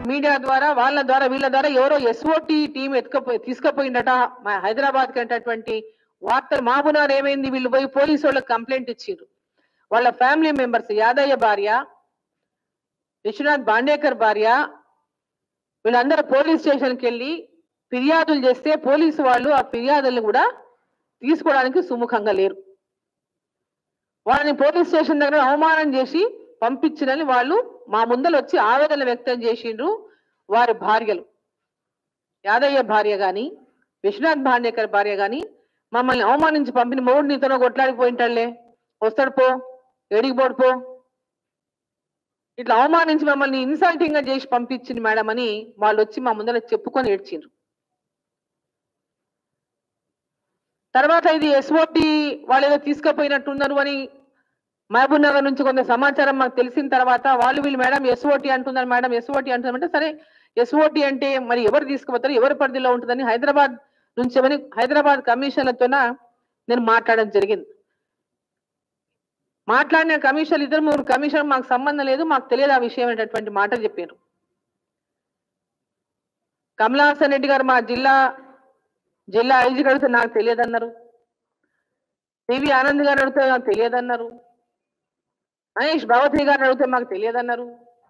media ద్వారా వాళ్ళ ద్వారా వీళ్ళ ద్వారా ఎవరో ఎస్ఓటి టీం ఎత్తుకపోయి తీసుకుపోయిందట మా హైదరాబాద్ కి అనేటటువంటి వార్తలు మాబునార్ ఏమైంది వీళ్ళు పోయి పోలీసు వాళ్ళకి కంప్లైంట్ ఇచ్చారు వాళ్ళ ఫ్యామిలీ మెంబర్స్ యాదయ్య భార్య విశ్వనాథ్ బాండేకర్ భార్య వీళ్ళందరూ పోలీస్ స్టేషన్కి వెళ్ళి ఫిర్యాదులు చేస్తే పోలీసు వాళ్ళు ఆ ఫిర్యాదులను కూడా తీసుకోవడానికి సుముఖంగా లేరు వాళ్ళని పోలీస్ స్టేషన్ దగ్గర అవమానం చేసి పంపించినని వాళ్ళు మా ముందర వచ్చి ఆవేదన వ్యక్తం చేసిండ్రు వారి భార్యలు యాదయ్య భార్య గాని విశ్వనాథ్ భాండేకర్ భార్య గాని మమ్మల్ని అవమానించి పంపిన మూడు నీతోనో కొట్లాడిపోయింటాడులే వస్తాడు పో ఎడికి పోడు పో ఇట్లా అవమానించి మమ్మల్ని ఇన్సల్టింగ్ గా చేసి పంపించింది మేడం అని వాళ్ళు వచ్చి మా ముందర చెప్పుకొని ఏడ్చిండ్రు తర్వాత ఇది ఎస్ఓటి వాళ్ళు ఏదో తీసుకుపోయినట్టున్నారు అని మహబూబ్ నగర్ నుంచి కొంత సమాచారం మాకు తెలిసిన తర్వాత వాళ్ళు వీళ్ళు మేడం ఎస్ఓటి అంటున్నారు మేడం ఎస్ఓటి అంటున్నారంటే సరే ఎస్ఓటి అంటే మరి ఎవరు తీసుకుపోతారు ఎవరి పరిధిలో ఉంటుందని హైదరాబాద్ నుంచి ఏమని హైదరాబాద్ కమిషన్లతోన నేను మాట్లాడడం జరిగింది మాట్లాడిన కమిషన్ ఇద్దరు మూడు కమిషన్ మాకు సంబంధం లేదు మాకు తెలియదు ఆ విషయం అనేటటువంటి మాట చెప్పారు కమలాసన్ రెడ్డి గారు మా జిల్లా జిల్లా ఐజీ అడిగితే నాకు తెలియదన్నారు పివి ఆనంద్ గారు అడిగితే నాకు తెలియదన్నారు మహేష్ భగవతి గారిని అడిగితే మాకు తెలియదన్నారు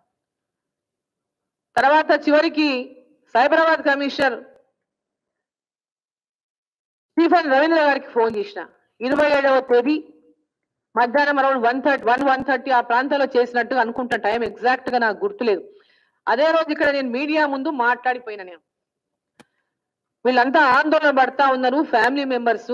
తర్వాత చివరికి సైబరాబాద్ కమిషనర్ స్టీఫెన్ రవీంద్ర గారికి ఫోన్ చేసిన ఇరవై ఏడవ తేదీ మధ్యాహ్నం around one thirty one one thirty ఆ ప్రాంతంలో చేసినట్టు అనుకుంటా టైం ఎగ్జాక్ట్ గా నాకు గుర్తులేదు అదే రోజు ఇక్కడ నేను మీడియా ముందు మాట్లాడిపోయినా నేను వీళ్ళంతా ఆందోళన పడతా ఉన్నారు ఫ్యామిలీ మెంబర్స్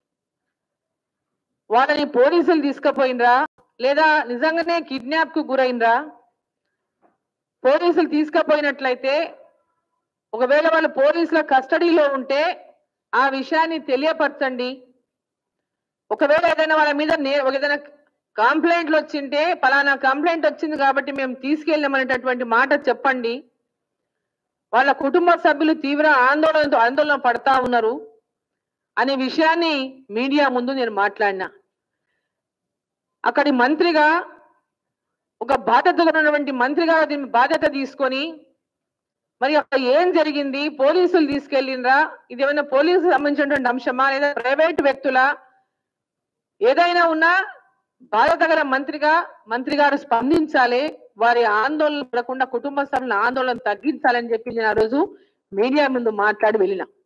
వాళ్ళని పోలీసులు తీసుకుపోయినరా లేదా నిజంగానే కిడ్నాప్ కు గురైనరా పోలీసులు తీసుకుపోయినట్లయితే ఒకవేళ వాళ్ళు పోలీసుల కస్టడీలో ఉంటే ఆ విషయాన్ని తెలియపరచండి ఒకవేళ ఏదైనా వాళ్ళ మీద నే- ఒక ఏదైనా కంప్లైంట్లు వచ్చింటే పలానా కంప్లైంట్ వచ్చింది కాబట్టి మేము తీసుకెళ్ళామనేటటువంటి మాట చెప్పండి వాళ్ళ కుటుంబ సభ్యులు తీవ్ర ఆందోళనతో ఆందోళన పడతా ఉన్నారు అనే విషయాన్ని మీడియా ముందు నేను మాట్లాడినా అక్కడి మంత్రిగా ఒక బాధ్యత ఉన్నటువంటి మంత్రిగా దీని బాధ్యత తీసుకొని మరి అక్కడ ఏం జరిగింది పోలీసులు తీసుకెళ్ళిండ్రా ఇది ఏమైనా పోలీసులు సంబంధించినటువంటి అంశమా లేదా ప్రైవేట్ వ్యక్తుల ఏదైనా ఉన్నా బాధ్యత గల మంత్రిగా మంత్రి గారు స్పందించాలి వారి ఆందోళన పడకుండా కుటుంబ సభ్యుల ఆందోళన తగ్గించాలని చెప్పి నేను ఆ రోజు మీడియా ముందు మాట్లాడి వెళ్ళిన